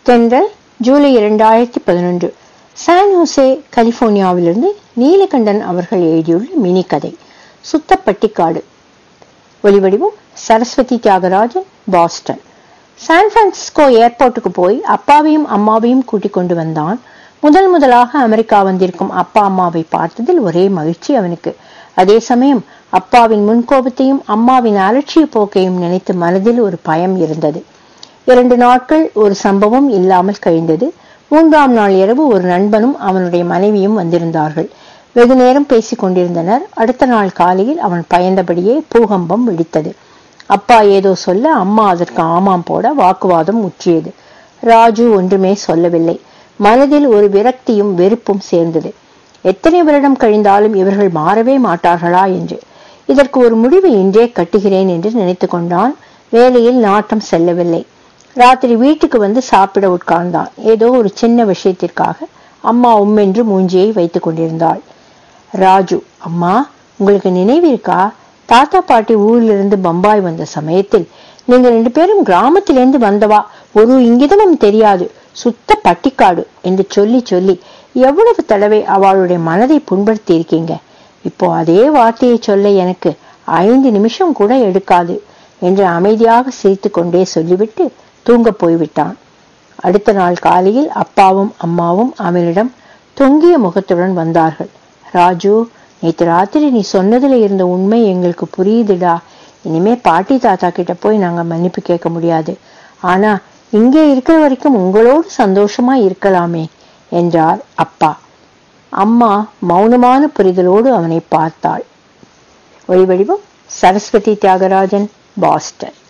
தென்றல் ஜூலை இரண்டாயிரத்தி பதினொன்று சான் ஹோசே கலிபோர்னியாவிலிருந்து நீலகண்டன் அவர்கள் எழுதியுள்ள மினி கதை சுத்தப்பட்டிக்காடு ஒலிவடிவம் Saraswathi Thiagarajan Boston San Francisco ஏர்போர்ட்டுக்கு போய் அப்பாவையும் அம்மாவையும் கூட்டிக் கொண்டு வந்தான் முதல் முதலாக அமெரிக்கா வந்திருக்கும் அப்பா அம்மாவை பார்த்ததில் ஒரே மகிழ்ச்சி அவனுக்கு அதே சமயம் அப்பாவின் முன்கோபத்தையும் அம்மாவின் அலட்சிய போக்கையும் நினைத்து மனதில் ஒரு பயம் இருந்தது இரண்டு நாட்கள் ஒரு சம்பவம் இல்லாமல் கழிந்தது மூன்றாம் நாள் இரவு ஒரு நண்பனும் அவனுடைய மனைவியும் வந்திருந்தார்கள் வெகு நேரம் பேசிக் கொண்டிருந்தனர் அடுத்த நாள் காலையில் அவன் பயந்தபடியே பூகம்பம் வெடித்தது அப்பா ஏதோ சொல்ல அம்மா அதற்கு ஆமாம் போட வாக்குவாதம் முற்றியது ராஜு ஒன்றுமே சொல்லவில்லை மனதில் ஒரு விரக்தியும் வெறுப்பும் சேர்ந்தது எத்தனை வருடம் கழிந்தாலும் இவர்கள் மாறவே மாட்டார்களா என்று இதற்கு ஒரு முடிவு இன்றே கட்டுகிறேன் என்று நினைத்து கொண்டான் வேலையில் நாட்டம் செல்லவில்லை ராத்திரி வீட்டுக்கு வந்து சாப்பிட உட்கார்ந்தான் ஏதோ ஒரு சின்ன விஷயத்திற்காக அம்மா உம்மென்று மூஞ்சியை வைத்துக் கொண்டிருந்தாள் ராஜு அம்மா உங்களுக்கு நினைவிருக்கா தாத்தா பாட்டி ஊரிலிருந்து பம்பாய் வந்த சமயத்தில் நீங்க ரெண்டு பேரும் கிராமத்திலிருந்து வந்தவா ஒரு இங்கிதமும் தெரியாது சுத்த பட்டிக்காடு என்று சொல்லி சொல்லி எவ்வளவு தடவை அவளுடைய மனதை புண்படுத்தி இருக்கீங்க இப்போ அதே வார்த்தையை சொல்ல எனக்கு ஐந்து நிமிஷம் கூட எடுக்காது என்று அமைதியாக சிரித்து கொண்டே சொல்லிவிட்டு தூங்க போய்விட்டான் அடுத்த நாள் காலையில் அப்பாவும் அம்மாவும் அவனிடம் தொங்கிய முகத்துடன் வந்தார்கள் ராஜு நேற்று ராத்திரி நீ சொன்னதுல இருந்த உண்மை எங்களுக்கு புரியுதுடா இனிமே பாட்டி தாத்தா கிட்ட போய் நாங்க மன்னிப்பு கேட்க முடியாது ஆனா இங்கே இருக்கிற வரைக்கும் உங்களோடு சந்தோஷமா இருக்கலாமே என்றார் அப்பா அம்மா மௌனமான புரிதலோடு அவனை பார்த்தாள் ஒளிவடிவம் சரஸ்வதி தியாகராஜன் பாஸ்டன்